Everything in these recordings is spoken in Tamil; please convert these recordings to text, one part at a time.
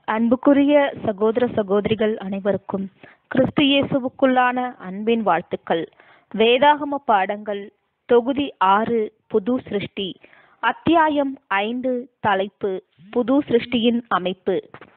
அன்புக்குரிய சகோதர சகோதரிகள் அனைவருக்கும் கிறிஸ்து இயேசுவுக்குள்ளான அன்பின் வாழ்த்துக்கள் வேதாகம பாடங்கள் தொகுதி ஆறு புது சிருஷ்டி அத்தியாயம் ஐந்து தலைப்பு புது சிருஷ்டியின் அமைப்பு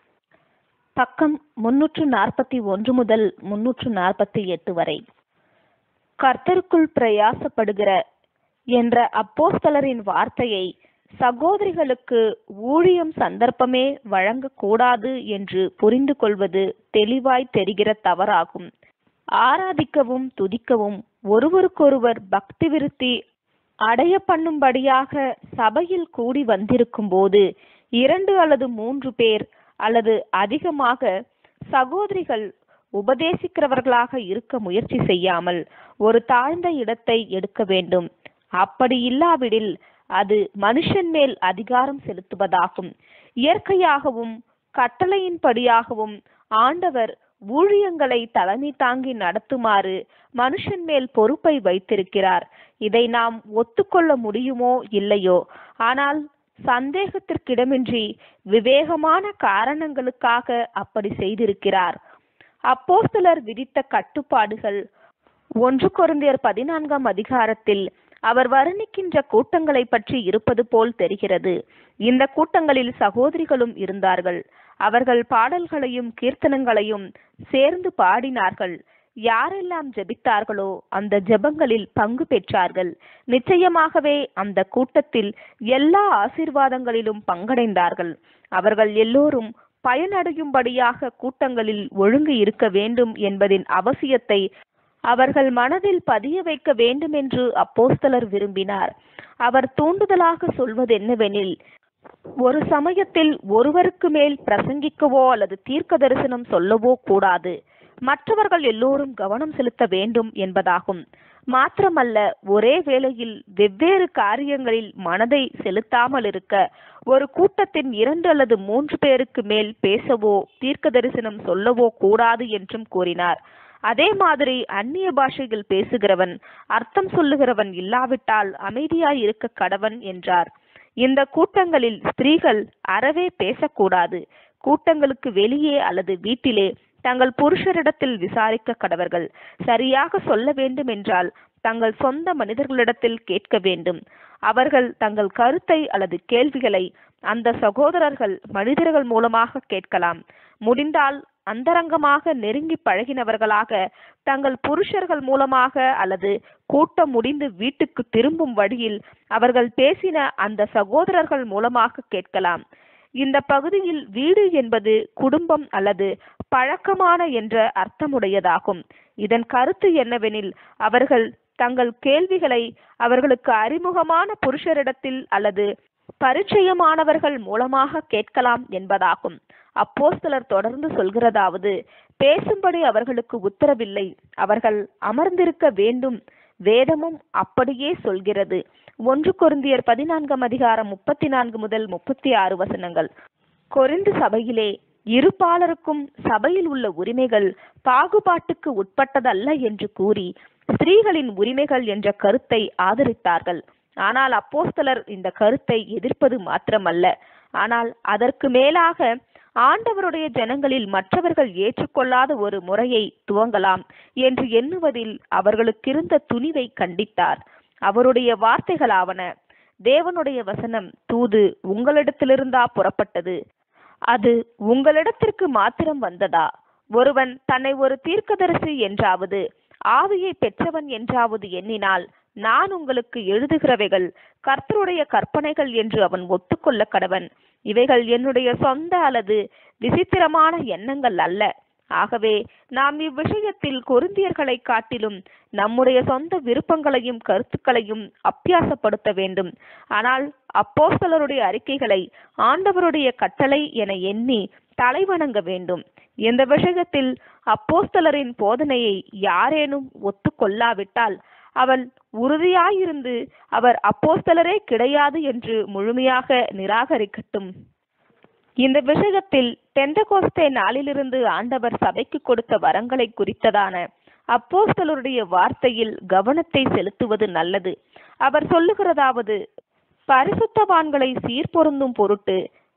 பக்கம் முன்னூற்று நாற்பத்தி ஒன்று முதல் முன்னூற்று நாற்பத்தி எட்டு வரை கர்த்தருக்குள் பிரயாசப்படுகிற என்ற அப்போஸ்தலரின் வார்த்தையை சகோதரிகளுக்கு ஊழியம் சந்தர்ப்பமே வழங்கக்கூடாது என்று புரிந்து கொள்வது தெளிவாய் தெரிகிற தவறாகும் ஆராதிக்கவும் துதிக்கவும் ஒருவருக்கொருவர் பக்தி விருத்தி அடைய பண்ணும்படியாக சபையில் கூடி வந்திருக்கும் போது இரண்டு அல்லது மூன்று பேர் அல்லது அதிகமாக சகோதரிகள் உபதேசிக்கிறவர்களாக இருக்க முயற்சி செய்யாமல் ஒரு தாழ்ந்த இடத்தை எடுக்க வேண்டும் அப்படி இல்லாவிடில் அது மனுஷன் மேல் அதிகாரம் செலுத்துவதாகும் இயற்கையாகவும் கட்டளையின்படியாகவும் ஆண்டவர் ஊழியங்களை தலைமை தாங்கி நடத்துமாறு மனுஷன் மேல் பொறுப்பை வைத்திருக்கிறார் இதை நாம் ஒத்துக்கொள்ள முடியுமோ இல்லையோ ஆனால் சந்தேகத்திற்கிடமின்றி விவேகமான காரணங்களுக்காக அப்படி செய்திருக்கிறார் அப்போஸ்தலர் விதித்த கட்டுப்பாடுகள் ஒன்று கொருந்தியர் பதினான்காம் அதிகாரத்தில் அவர் வர்ணிக்கின்ற கூட்டங்களை பற்றி இருப்பது போல் தெரிகிறது இந்த கூட்டங்களில் சகோதரிகளும் இருந்தார்கள் அவர்கள் பாடல்களையும் கீர்த்தனங்களையும் சேர்ந்து பாடினார்கள் யாரெல்லாம் ஜெபித்தார்களோ அந்த ஜெபங்களில் பங்கு பெற்றார்கள் நிச்சயமாகவே அந்த கூட்டத்தில் எல்லா ஆசீர்வாதங்களிலும் பங்கடைந்தார்கள் அவர்கள் எல்லோரும் பயனடையும்படியாக கூட்டங்களில் ஒழுங்கு இருக்க வேண்டும் என்பதின் அவசியத்தை அவர்கள் மனதில் பதிய வைக்க வேண்டும் என்று அப்போஸ்தலர் விரும்பினார் அவர் தூண்டுதலாக சொல்வது என்னவெனில் ஒரு சமயத்தில் ஒருவருக்கு மேல் பிரசங்கிக்கவோ அல்லது தீர்க்க தரிசனம் சொல்லவோ கூடாது மற்றவர்கள் எல்லோரும் கவனம் செலுத்த வேண்டும் என்பதாகும் மாத்திரமல்ல ஒரே வேளையில் வெவ்வேறு காரியங்களில் மனதை செலுத்தாமல் இருக்க ஒரு கூட்டத்தின் இரண்டு அல்லது மூன்று பேருக்கு மேல் பேசவோ தீர்க்க தரிசனம் சொல்லவோ கூடாது என்றும் கூறினார் அதே மாதிரி அந்நிய பாஷையில் பேசுகிறவன் அர்த்தம் சொல்லுகிறவன் இல்லாவிட்டால் அமைதியாய் இருக்க கடவன் என்றார் இந்த கூட்டங்களில் ஸ்திரீகள் அறவே பேசக்கூடாது கூட்டங்களுக்கு வெளியே அல்லது வீட்டிலே தங்கள் புருஷரிடத்தில் விசாரிக்க கடவர்கள் சரியாக சொல்ல வேண்டும் என்றால் தங்கள் சொந்த மனிதர்களிடத்தில் கேட்க வேண்டும் அவர்கள் தங்கள் கருத்தை அல்லது கேள்விகளை அந்த சகோதரர்கள் மனிதர்கள் மூலமாக கேட்கலாம் முடிந்தால் அந்தரங்கமாக நெருங்கி பழகினவர்களாக தங்கள் புருஷர்கள் மூலமாக அல்லது கூட்டம் முடிந்து வீட்டுக்கு திரும்பும் வழியில் அவர்கள் பேசின அந்த சகோதரர்கள் மூலமாக கேட்கலாம் இந்த பகுதியில் வீடு என்பது குடும்பம் அல்லது பழக்கமான என்ற அர்த்தமுடையதாகும் இதன் கருத்து என்னவெனில் அவர்கள் தங்கள் கேள்விகளை அவர்களுக்கு அறிமுகமான புருஷரிடத்தில் அல்லது பரிச்சயமானவர்கள் மூலமாக கேட்கலாம் என்பதாகும் அப்போஸ்தலர் தொடர்ந்து சொல்கிறதாவது பேசும்படி அவர்களுக்கு உத்தரவில்லை அவர்கள் அமர்ந்திருக்க வேண்டும் வேதமும் அப்படியே சொல்கிறது ஒன்று கொருந்தியர் பதினான்காம் அதிகாரம் முப்பத்தி நான்கு முதல் முப்பத்தி ஆறு வசனங்கள் கொரிந்து சபையிலே இருப்பாளருக்கும் சபையில் உள்ள உரிமைகள் பாகுபாட்டுக்கு உட்பட்டதல்ல என்று கூறி ஸ்திரீகளின் உரிமைகள் என்ற கருத்தை ஆதரித்தார்கள் ஆனால் அப்போஸ்தலர் இந்த கருத்தை எதிர்ப்பது மாத்திரமல்ல ஆனால் அதற்கு மேலாக ஆண்டவருடைய ஜனங்களில் மற்றவர்கள் ஏற்றுக்கொள்ளாத ஒரு முறையை துவங்கலாம் என்று எண்ணுவதில் அவர்களுக்கிருந்த துணிவை கண்டித்தார் அவருடைய வார்த்தைகளாவன தேவனுடைய வசனம் தூது உங்களிடத்திலிருந்தா புறப்பட்டது அது உங்களிடத்திற்கு மாத்திரம் வந்ததா ஒருவன் தன்னை ஒரு தீர்க்கதரிசி என்றாவது ஆவியை பெற்றவன் என்றாவது எண்ணினால் நான் உங்களுக்கு எழுதுகிறவைகள் கர்த்தருடைய கற்பனைகள் என்று அவன் ஒத்துக்கொள்ள கடவன் இவைகள் என்னுடைய சொந்த அல்லது விசித்திரமான எண்ணங்கள் அல்ல ஆகவே நாம் இவ்விஷயத்தில் கொருந்தியர்களை காட்டிலும் நம்முடைய சொந்த விருப்பங்களையும் கருத்துக்களையும் அப்பியாசப்படுத்த வேண்டும் ஆனால் அப்போஸ்தலருடைய அறிக்கைகளை ஆண்டவருடைய கட்டளை என எண்ணி தலைவணங்க வேண்டும் இந்த விஷயத்தில் அப்போஸ்தலரின் போதனையை யாரேனும் ஒத்துக்கொள்ளாவிட்டால் அவன் உறுதியாயிருந்து அவர் அப்போஸ்தலரே கிடையாது என்று முழுமையாக நிராகரிக்கட்டும் இந்த விஷயத்தில் பெந்தகோஸ்தே நாளிலிருந்து ஆண்டவர் சபைக்கு கொடுத்த வரங்களை குறித்ததான அப்போஸ்தலருடைய வார்த்தையில் கவனத்தை செலுத்துவது நல்லது அவர் சொல்லுகிறதாவது பரிசுத்தவான்களை சீர்பொருந்தும் பொருட்டு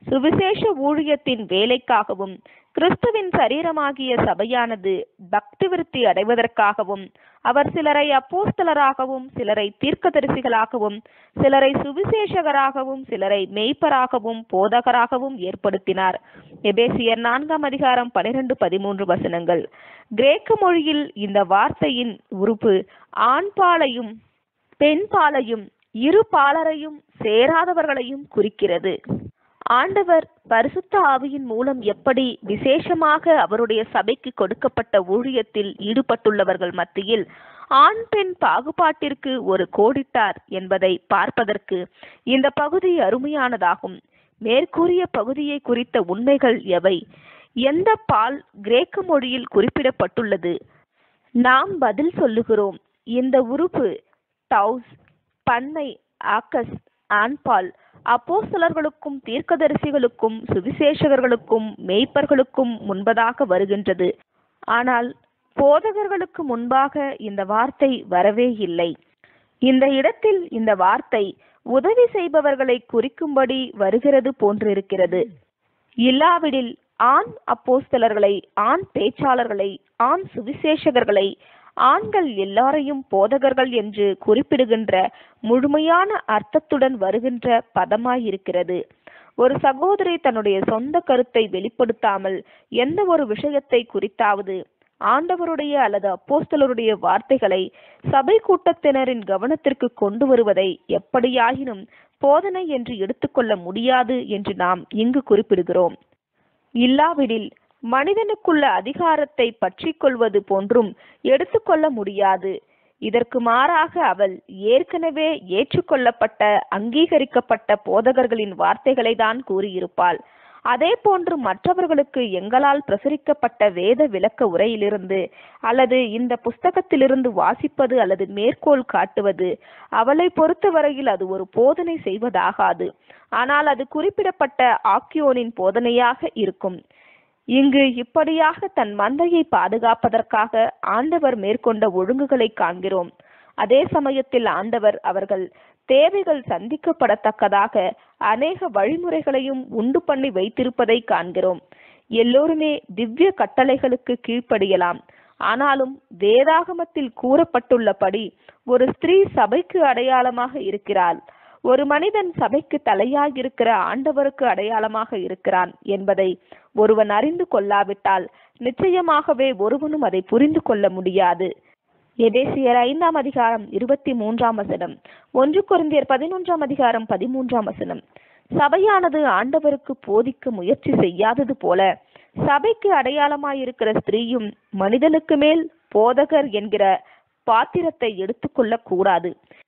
சுவிசேஷ ஊழியத்தின் வேலைக்காகவும் கிறிஸ்துவின் சரீரமாகிய சபையானது பக்தி விருத்தி அடைவதற்காகவும் அவர் சிலரை அப்போஸ்தலராகவும் சிலரை தீர்க்கதரிசிகளாகவும் சிலரை சுவிசேஷகராகவும் சிலரை மெய்ப்பராகவும் போதகராகவும் ஏற்படுத்தினார் எபேசியர் நான்காம் அதிகாரம் பனிரெண்டு பதிமூன்று வசனங்கள் கிரேக்க மொழியில் இந்த வார்த்தையின் உறுப்பு ஆண்பாலையும் பெண்பாலையும் இரு பாலரையும் சேராதவர்களையும் குறிக்கிறது ஆண்டவர் பரிசுத்த ஆவியின் மூலம் எப்படி விசேஷமாக அவருடைய சபைக்கு கொடுக்கப்பட்ட ஊழியத்தில் ஈடுபட்டுள்ளவர்கள் மத்தியில் ஆண் பெண் பாகுபாட்டிற்கு ஒரு கோடிட்டார் என்பதை பார்ப்பதற்கு இந்த பகுதி அருமையானதாகும் மேற்கூறிய பகுதியை குறித்த உண்மைகள் எவை எந்த பால் கிரேக்க மொழியில் குறிப்பிடப்பட்டுள்ளது நாம் பதில் சொல்லுகிறோம் இந்த உறுப்பு டவுஸ் பன்மை ஆக்கஸ் ஆண்பால் அப்போஸ்தலர்களுக்கும் தீர்க்கதரிசிகளுக்கும் சுவிசேஷகர்களுக்கும் மெய்ப்பர்களுக்கும் முன்பதாக வருகின்றது ஆனால் போதகர்களுக்கு முன்பாக இந்த வார்த்தை வரவே இல்லை இந்த இடத்தில் இந்த வார்த்தை உதவி செய்பவர்களை குறிக்கும்படி வருகிறது போன்றிருக்கிறது இல்லாவிடில் ஆண் அப்போஸ்தலர்களை ஆண் பேச்சாளர்களை ஆண் சுவிசேஷகர்களை ஆண்கள் எல்லாரையும் போதகர்கள் என்று குறிப்பிடுகின்ற முழுமையான அர்த்தத்துடன் வருகின்ற பதமாயிருக்கிறது ஒரு சகோதரி தன்னுடைய சொந்த கருத்தை வெளிப்படுத்தாமல் எந்த ஒரு விஷயத்தை குறித்தாவது ஆண்டவருடைய அல்லது அப்போஸ்தலருடைய வார்த்தைகளை சபை கூட்டத்தினரின் கவனத்திற்கு கொண்டு வருவதை எப்படியாயினும் போதனை என்று எடுத்துக்கொள்ள முடியாது என்று நாம் இங்கு குறிப்பிடுகிறோம் இல்லாவிடில் மனிதனுக்குள்ள அதிகாரத்தை பற்றிக் கொள்வது போன்றும் எடுத்துக்கொள்ள முடியாது இதற்கு மாறாக அவள் ஏற்கனவே ஏற்றுக்கொள்ளப்பட்ட அங்கீகரிக்கப்பட்ட போதகர்களின் வார்த்தைகளை தான் கூறியிருப்பாள் அதே போன்று மற்றவர்களுக்கு எங்களால் பிரசுரிக்கப்பட்ட வேத விளக்க உரையிலிருந்து அல்லது இந்த புஸ்தகத்திலிருந்து வாசிப்பது அல்லது மேற்கோள் காட்டுவது அவளை பொறுத்தவரையில் அது ஒரு போதனை செய்வதாகாது ஆனால் அது குறிப்பிடப்பட்ட ஆக்கியோனின் போதனையாக இருக்கும் இங்கு இப்படியாக தன் மந்தையை பாதுகாப்பதற்காக ஆண்டவர் மேற்கொண்ட ஒழுங்குகளை காண்கிறோம் அதே சமயத்தில் ஆண்டவர் அவர்கள் தேவைகள் சந்திக்கப்படத்தக்கதாக அநேக வழிமுறைகளையும் உண்டு பண்ணி வைத்திருப்பதை காண்கிறோம் எல்லோருமே திவ்ய கட்டளைகளுக்கு கீழ்ப்படியலாம் ஆனாலும் வேதாகமத்தில் கூறப்பட்டுள்ளபடி ஒரு ஸ்திரீ சபைக்கு அடையாளமாக இருக்கிறாள் ஒரு மனிதன் சபைக்கு தலையாகிருக்கிற ஆண்டவருக்கு அடையாளமாக இருக்கிறான் என்பதை ஒருவன் அறிந்து கொள்ளாவிட்டால் நிச்சயமாகவே ஒருவனும் அதை புரிந்து கொள்ள முடியாது எபேசியர் ஐந்தாம் அதிகாரம் இருபத்தி மூன்றாம் வசனம் ஒன்று குருந்தியர் பதினொன்றாம் அதிகாரம் பதிமூன்றாம் வசனம் சபையானது ஆண்டவருக்கு போதிக்க முயற்சி செய்யாதது போல சபைக்கு அடையாளமாயிருக்கிற ஸ்திரீயும் மனிதனுக்கு மேல் போதகர் என்கிற பாத்திரத்தை எடுத்துக்கொள்ள கூடாது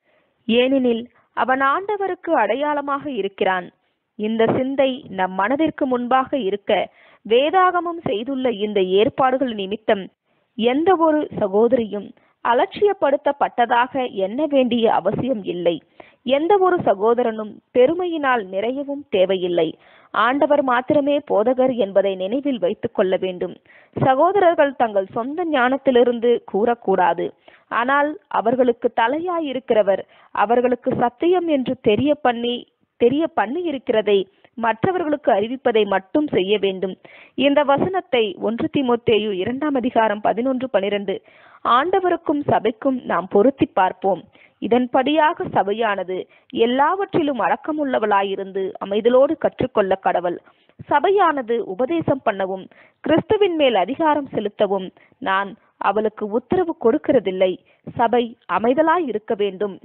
ஏனெனில் அவன் ஆண்டவருக்கு அடையாளமாக இருக்கிறான் இந்த சிந்தை நம் மனதிற்கு முன்பாக இருக்க வேதாகமம் செய்துள்ள இந்த ஏற்பாடுகள் நிமித்தம் எந்த ஒரு சகோதரியும் அலட்சியப்படுத்தப்பட்டதாக எண்ண வேண்டிய அவசியம் இல்லை எந்த ஒரு சகோதரனும் பெருமையினால் நிறையவும் தேவையில்லை ஆண்டவர் மாத்திரமே போதகர் என்பதை நினைவில் வைத்துக் கொள்ள வேண்டும் சகோதரர்கள் தங்கள் சொந்த ஞானத்திலிருந்து கூறக்கூடாது ஆனால் அவர்களுக்கு தலையாயிருக்கிறவர் அவர்களுக்கு சத்தியம் என்று தெரிய பண்ணி தெரிய பண்ணி இருக்கிறதை மற்றவர்களுக்கு அறிவிப்பதை மட்டும் செய்ய வேண்டும் இந்த வசனத்தை ஒன்று திமுத்தேயு இரண்டாம் அதிகாரம் பதினொன்று பனிரெண்டு ஆண்டவருக்கும் சபைக்கும் நாம் பொருத்தி பார்ப்போம் இதன்படியாக சபையானது எல்லாவற்றிலும் அடக்கமுள்ளவளாயிருந்து அமைதலோடு கற்றுக்கொள்ள கடவள் சபையானது உபதேசம் பண்ணவும் கிறிஸ்துவின் மேல் அதிகாரம் செலுத்தவும் நான் அவளுக்கு உத்தரவு கொடுக்கிறதில்லை சபை அமைதலாய் இருக்க வேண்டும்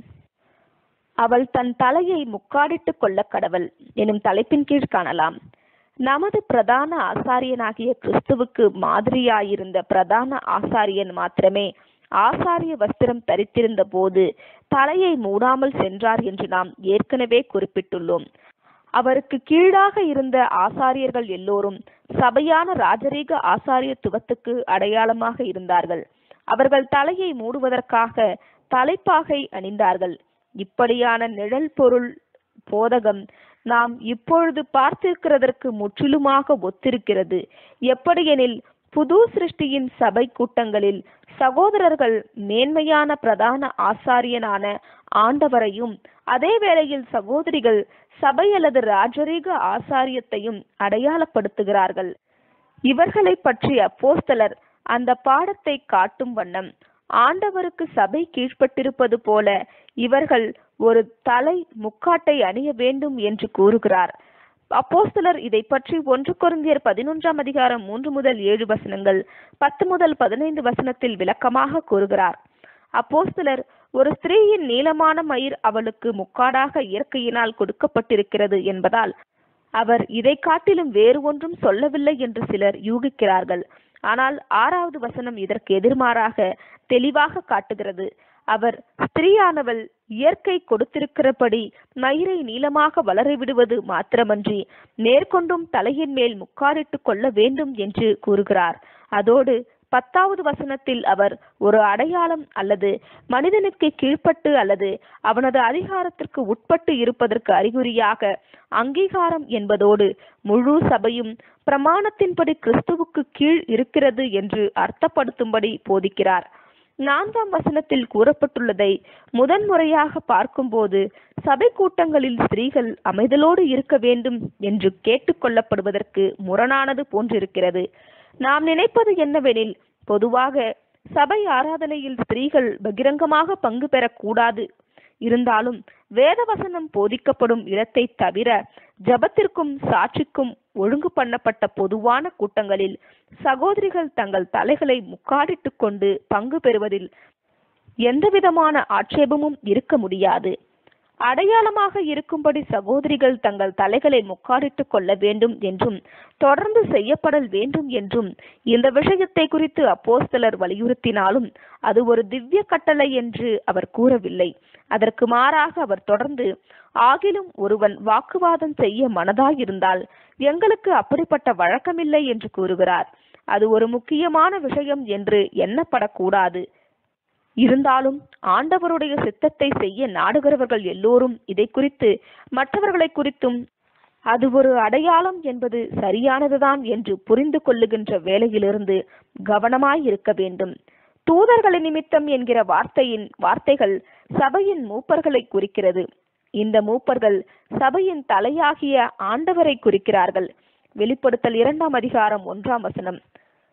அவள் தன் தலையை முக்காடிட்டு கொள்ள கடவள் எனும் தலைப்பின் கீழ் காணலாம் நமது பிரதான ஆசாரியனாகிய கிறிஸ்துவுக்கு மாதிரியாயிருந்த பிரதான ஆசாரியன் மாத்திரமே ஆசாரிய வஸ்திரம் தரித்திருந்த போது தலையை மூடாமல் சென்றார் என்று நாம் ஏற்கனவே குறிப்பிட்டுள்ளோம் அவருக்கு கீழாக இருந்த ஆசாரியர்கள் எல்லோரும் சபையான ராஜரீக ஆசாரியத்துவத்துக்கு அடையாளமாக இருந்தார்கள் அவர்கள் தலையை மூடுவதற்காக தலைப்பாகை அணிந்தார்கள் இப்படியான நிழல் பொருள் போதகம் நாம் இப்பொழுது பார்த்திருக்கிறதற்கு முற்றிலுமாக ஒத்திருக்கிறது எப்படியெனில் புது சிருஷ்டியின் சபை கூட்டங்களில் சகோதரர்கள் மேன்மையான பிரதான ஆசாரியனான ஆண்டவரையும் அதே வேளையில் சகோதரிகள் சபை அல்லது ராஜரீக ஆசாரியத்தையும் அடையாளப்படுத்துகிறார்கள் இவர்களை பற்றி அப்போஸ்தலர் அந்த பாடத்தை காட்டும் வண்ணம் ஆண்டவருக்கு சபை கீழ்ப்பட்டிருப்பது போல இவர்கள் ஒரு தலை முக்காட்டை அணிய வேண்டும் என்று கூறுகிறார் அப்போஸ்தலர் இதை பற்றி ஒன்று கொரிந்தியர் பதினொன்றாம் அதிகாரம் மூன்று முதல் ஏழு வசனங்கள் பத்து முதல் பதினைந்து வசனத்தில் விளக்கமாக கூறுகிறார் அப்போஸ்தலர் ஒரு ஸ்திரீயின் நீளமான மயிர் அவளுக்கு முக்காடாக இயற்கையினால் கொடுக்கப்பட்டிருக்கிறது என்பதால் அவர் இதை காட்டிலும் வேறு ஒன்றும் சொல்லவில்லை என்று சிலர் யூகிக்கிறார்கள் ஆனால் ஆறாவது வசனம் இதற்கு எதிர்மாறாக தெளிவாக காட்டுகிறது அவர் ஸ்திரீயானவள் இயற்கை கொடுத்திருக்கிறபடி மயிரை நீளமாக வளரவிடுவது மாத்திரமன்றி நேர்கொண்டும் தலையின் மேல் முக்காடிட்டுக் கொள்ள வேண்டும் என்று கூறுகிறார் அதோடு பத்தாவது வசனத்தில் அவர் ஒரு அடையாளம் அல்லது மனிதனுக்கு கீழ்ப்பட்டு அல்லது அவனது அதிகாரத்திற்கு உட்பட்டு இருப்பதற்கு அறிகுறியாக அங்கீகாரம் என்பதோடு முழு சபையும் பிரமாணத்தின்படி கிறிஸ்துவுக்கு கீழ் இருக்கிறது என்று அர்த்தப்படுத்தும்படி போதிக்கிறார் நான்காம் வசனத்தில் கூறப்பட்டுள்ளதை முதன்முறையாக பார்க்கும்போது சபை கூட்டங்களில் ஸ்திரீகள் அமைதலோடு இருக்க வேண்டும் என்று கேட்டுக்கொள்ளப்படுவதற்கு முரணானது போன்றிருக்கிறது நாம் நினைப்பது என்னவெனில் பொதுவாக சபை ஆராதனையில் ஸ்திரீகள் பகிரங்கமாக பங்கு பெறக்கூடாது இருந்தாலும் வேதவசனம் போதிக்கப்படும் இடத்தை தவிர ஜபத்திற்கும் சாட்சிக்கும் ஒழுங்கு பண்ணப்பட்ட பொதுவான கூட்டங்களில் சகோதரிகள் தங்கள் தலைகளை முக்காடிட்டுக் கொண்டு பங்கு பெறுவதில் எந்தவிதமான ஆட்சேபமும் இருக்க முடியாது அடையாளமாக இருக்கும்படி சகோதரிகள் தங்கள் தலைகளை முக்காடிட்டுக் கொள்ள வேண்டும் என்றும் தொடர்ந்து செய்யப்படல் வேண்டும் என்றும் இந்த விஷயத்தை குறித்து அப்போஸ்தலர் வலியுறுத்தினாலும் அது ஒரு திவ்ய கட்டளை என்று அவர் கூறவில்லை அதற்கு மாறாக அவர் தொடர்ந்து ஆகிலும் ஒருவன் வாக்குவாதம் செய்ய மனதாயிருந்தால் எங்களுக்கு அப்படிப்பட்ட வழக்கமில்லை என்று கூறுகிறார் அது ஒரு முக்கியமான விஷயம் என்று எண்ணப்படக்கூடாது இருந்தாலும் ஆண்டவருடைய சித்தத்தை செய்ய நாடுகிறவர்கள் எல்லோரும் இதை குறித்து மற்றவர்களை குறித்தும் அது ஒரு அடையாளம் என்பது சரியானதுதான் என்று புரிந்து கொள்ளுகின்ற வேலையிலிருந்து கவனமாய் இருக்க வேண்டும் தூதர்களை நிமித்தம் என்கிற வார்த்தையின் வார்த்தைகள் சபையின் மூப்பர்களை குறிக்கிறது இந்த மூப்பர்கள் சபையின் தலையாகிய ஆண்டவரை குறிக்கிறார்கள் வெளிப்படுத்தல் இரண்டாம் அதிகாரம் ஒன்றாம் வசனம்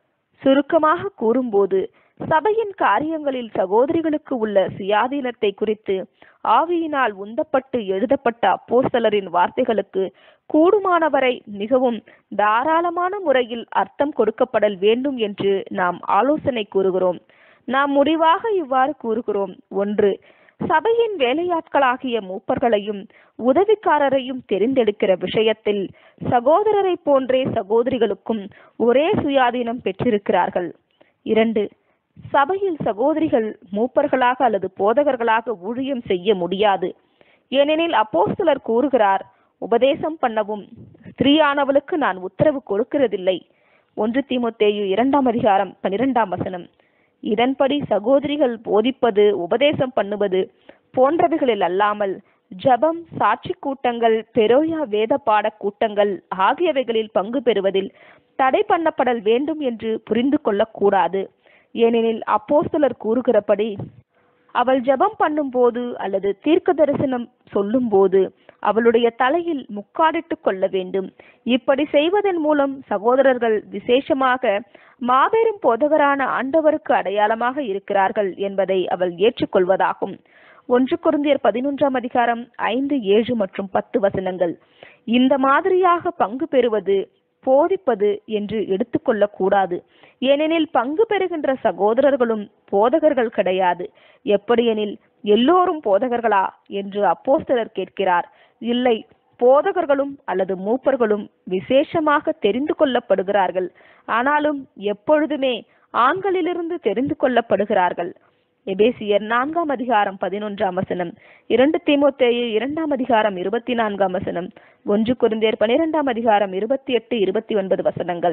சுருக்கமாக கூறும்போது சபையின் காரியங்களில் சகோதரிகளுக்கு உள்ள சுயாதீனத்தை குறித்து ஆவியினால் உந்தப்பட்டு எழுதப்பட்ட அப்போஸ்தலரின் வார்த்தைகளுக்கு கூடுமானவரை மிகவும் தாராளமான முறையில் அர்த்தம் கொடுக்கப்படல் வேண்டும் என்று நாம் ஆலோசனை கூறுகிறோம் நாம் முடிவாக இவ்வாறு கூறுகிறோம் ஒன்று சபையின் வேலையாட்களாகிய மூப்பர்களையும் உதவிக்காரரையும் தெரிந்தெடுக்கிற விஷயத்தில் சகோதரரை போன்றே சகோதரிகளுக்கும் ஒரே சுயாதீனம் பெற்றிருக்கிறார்கள் இரண்டு சபையில் சகோதரிகள் மூப்பர்களாக அல்லது போதகர்களாக ஊழியம் செய்ய முடியாது ஏனெனில் அப்போஸ்தலர் கூறுகிறார் உபதேசம் பண்ணவும் ஸ்திரீயானவளுக்கு நான் உத்தரவு கொடுக்கிறதில்லை ஒன்று தீமோத்தேயு இரண்டாம் அதிகாரம் பனிரெண்டாம் வசனம் இதன்படி சகோதரிகள் போதிப்பது உபதேசம் பண்ணுவது போன்றவைகளில் அல்லாமல் ஜபம் சாட்சி கூட்டங்கள் பெரோயா வேத பாட கூட்டங்கள் ஆகியவைகளில் பங்கு பெறுவதில் தடை பண்ணப்படல் வேண்டும் என்று புரிந்து கொள்ளக்கூடாது ஏனெனில் அப்போஸ்தலர் கூறுகிறபடி அவள் ஜெபம் பண்ணும்போது அல்லது தீர்க்க தரிசனம் சொல்லும்போது அவளுடைய தலையில் முக்காடிட்டுக் கொள்ள வேண்டும் இப்படி செய்வதன் மூலம் சகோதரர்கள் விசேஷமாக மாபெரும் போதகரான ஆண்டவருக்கு அடையாளமாக இருக்கிறார்கள் என்பதை அவள் ஏற்றுக்கொள்வதாகும் ஒன்று குருந்தியர் பதினொன்றாம் அதிகாரம் ஐந்து ஏழு மற்றும் பத்து வசனங்கள் இந்த மாதிரியாக பங்கு பெறுவது போதிப்பது என்று எடுத்துக்கொள்ளக்கூடாது ஏனெனில் பங்கு பெறுகின்ற சகோதரர்களும் போதகர்கள் கிடையாது எப்படியெனில் எல்லோரும் போதகர்களா என்று அப்போஸ்தலர் கேட்கிறார் இல்லை போதகர்களும் அல்லது மூப்பர்களும் விசேஷமாக தெரிந்து கொள்ளப்படுகிறார்கள் ஆனாலும் எப்பொழுதுமே ஆண்களிலிருந்து தெரிந்து கொள்ளப்படுகிறார்கள் எபேசியர் நான்காம் அதிகாரம் பதினொன்றாம் வசனம் இரண்டு தீமோத்தேயு இரண்டாம் அதிகாரம் இருபத்தி நான்காம் வசனம் ஒன்று குருந்தேர் பனிரெண்டாம் அதிகாரம் இருபத்தி எட்டு இருபத்தி ஒன்பது வசனங்கள்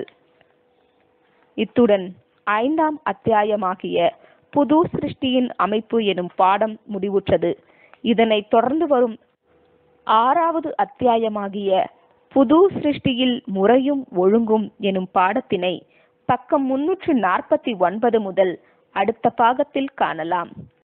இத்துடன் ஐந்தாம் அத்தியாயமாகிய புது சிருஷ்டியின் அமைப்பு எனும் பாடம் முடிவுற்றது இதனை தொடர்ந்து வரும் ஆறாவது அத்தியாயமாகிய புது சிருஷ்டியில் முறையும் ஒழுங்கும் எனும் பாடத்தினை பக்கம் முன்னூற்று நாற்பத்தி ஒன்பது முதல் அடுத்த பாகத்தில் காணலாம்